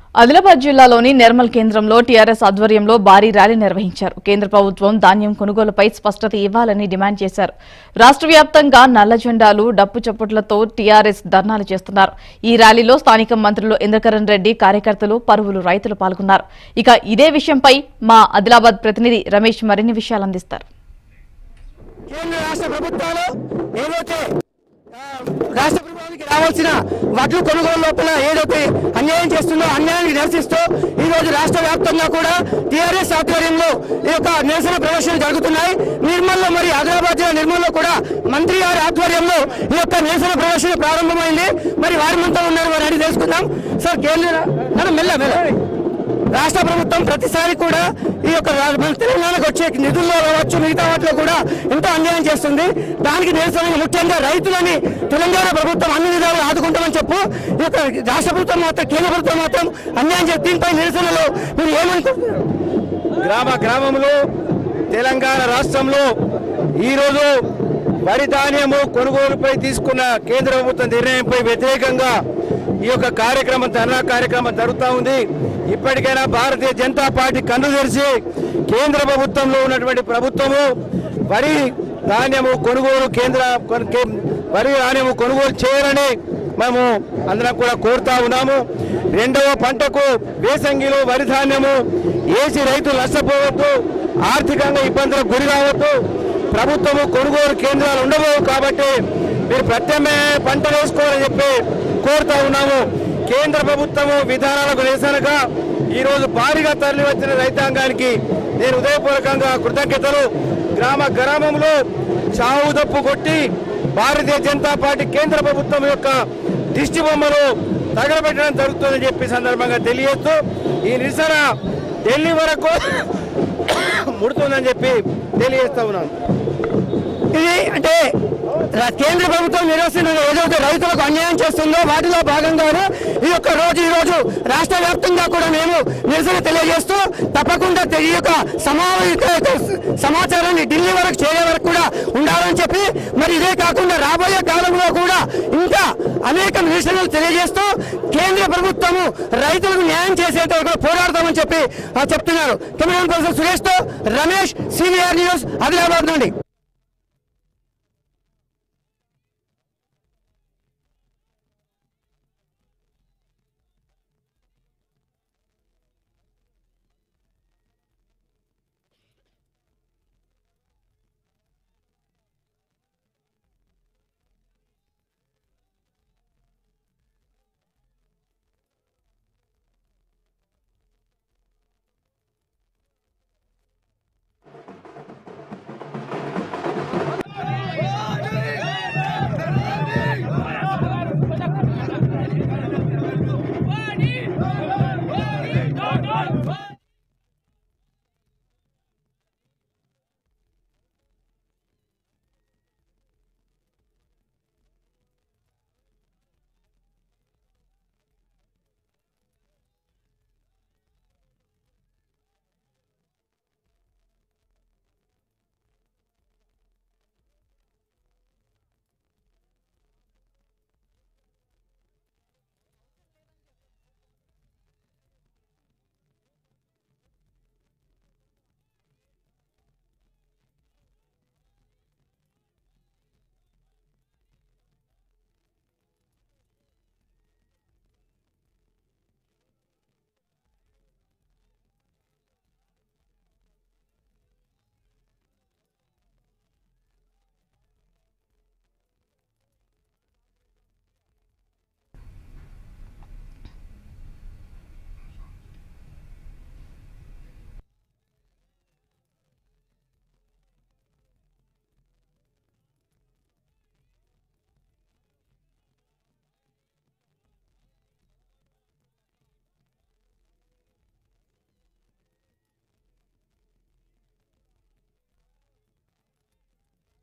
ఆదిలాబాద్ జిల్లాలోని నిర్మల్ కేంద్రంలో టీఆర్ఎస్ ఆధ్వర్యంలో భారీ ర్యాలీ నిర్వహించారు కేంద్ర ప్రభుత్వం ధాన్యం కొనుగోలుపై స్పష్టత ఇవ్వాలని డిమాండ్ చేశారు రాష్ట్ర వ్యాప్తంగా నల్ల జెండాలు డప్పు చప్పుట్లతో టీఆర్ఎస్ ధర్నాలు చేస్తున్నారు ఈ ర్యాలీలో స్థానిక మంత్రులు ఇంద్రకరణ్ రెడ్డి కార్యకర్తలు పరువులు రైతులు పాల్గొన్నారు ఇక ఇదే విషయంపై మా ఆదిలాబాద్ ప్రతినిధి రమేష్ మరిన్ని విషయాలు అందిస్తారు కేంద్ర రాష్ట్ర ప్రభుత్వాలు ఏదైతే ఆ, రాష్ట్ర ప్రభుత్వానికి రావాల్సిన వడ్లు కొనుగోలు లోపల ఏదైతే అన్యాయం చేస్తుందో అన్యాయానికి నిరసిస్తూ ఈ రోజు రాష్ట్ర వ్యాప్తంగా కూడా టీఆర్ఎస్ ఆధ్వర్యంలో ఈ యొక్క నిరసన ప్రదర్శనలు జరుగుతున్నాయి నిర్మల్లో మరి ఆదిలాబాద్ జిల్లా నిర్మల్లో కూడా మంత్రి గారి ఆధ్వర్యంలో ఈ యొక్క నిరసన ప్రదర్శన ప్రారంభమైంది మరి వారి మనతో ఉన్నారు వారిని అడిగి తెలుసుకుందాం సార్ కేంద్ర మేడం, మెల్ల మెల్ల రాష్ట్ర ప్రభుత్వం ప్రతిసారి కూడా ఈ యొక్క రా- మన తెలంగాణకు వచ్చే నిధుల్లో కావచ్చు మిగతా వాటిలో కూడా ఎంతో అన్యాయం చేస్తుంది దానికి నిరసనగా ముఖ్యంగా రైతులని తెలంగాణ ప్రభుత్వం అన్ని విధాలు ఆదుకుంటామని చెప్పు ఈ యొక్క రాష్ట్ర ప్రభుత్వం మాత్రం కేంద్ర ప్రభుత్వం మాత్రం అన్యాయం చేసి దీనిపై నిరసనలో మీరు ఏమనుకుంటున్నారు గ్రామ గ్రామంలో తెలంగాణ రాష్ట్రంలో ఈరోజు వరి ధాన్యము కొనుగోలుపై తీసుకున్న కేంద్ర ప్రభుత్వ నిర్ణయంపై వ్యతిరేకంగా ఈ యొక్క కార్యక్రమం ధర్నా కార్యక్రమం జరుగుతూ ఉంది ఇప్పటికైనా భారతీయ జనతా పార్టీ కన్ను తెరిచి కేంద్ర ప్రభుత్వంలో ఉన్నటువంటి ప్రభుత్వము వరి ధాన్యము కొనుగోలు కేంద్ర కొన్- కే- వరి ధాన్యము కొనుగోలు చేయాలని మేము అందరం కూడా కోరుతా ఉన్నాము రెండవ పంటకు వేసంగిలో వరి ధాన్యము వేసి రైతులు నష్టపోవద్దు ఆర్థికంగా ఇబ్బందులకు గురి కావద్దు ప్రభుత్వము కొనుగోలు కేంద్రాలు ఉండవు కాబట్టి మీరు ప్రత్యామ్నాయ పంట వేసుకోవాలని చెప్పి కోరుతా ఉన్నాము కేంద్ర ప్రభుత్వము విధానాలకు నిరసనగా ఈరోజు భారీగా తరలి వచ్చిన రైతాంగానికి నేను ఉదయపూర్వకంగా కృతజ్ఞతలు గ్రామ గ్రామంలో చావు దప్పు కొట్టి భారతీయ జనతా పార్టీ కేంద్ర ప్రభుత్వం యొక్క దిష్టి బొమ్మలు తగలబెట్టడం జరుగుతుందని చెప్పి సందర్భంగా తెలియజేస్తూ ఈ నిరసన ఢిల్లీ వరకు ముడుతుందని చెప్పి తెలియజేస్తా ఉన్నాను ఇది అంటే రా- కేంద్ర ప్రభుత్వం నిరసన ఏదైతే రైతులకు అన్యాయం చేస్తుందో వాటిలో భాగంగానే ఈ యొక్క రోజు ఈ రోజు రాష్ట్ర వ్యాప్తంగా కూడా మేము నిరసన తెలియజేస్తూ తప్పకుండా తె- ఈ యొక్క సమావేశ సమాచారాన్ని ఢిల్లీ వరకు చేరే వరకు కూడా ఉండాలని చెప్పి మరి ఇదే కాకుండా రాబోయే కాలంలో కూడా ఇంకా అనేక నిరసనలు తెలియజేస్తూ కేంద్ర ప్రభుత్వము రైతులకు న్యాయం చేసేంత వరకు పోరాడతామని చెప్పి ఆ, చెప్తున్నారు కెమెరా పర్సన్ సురేష్ తో రమేష్ సీనియర్ న్యూస్ ఆదిలాబాద్ నుండి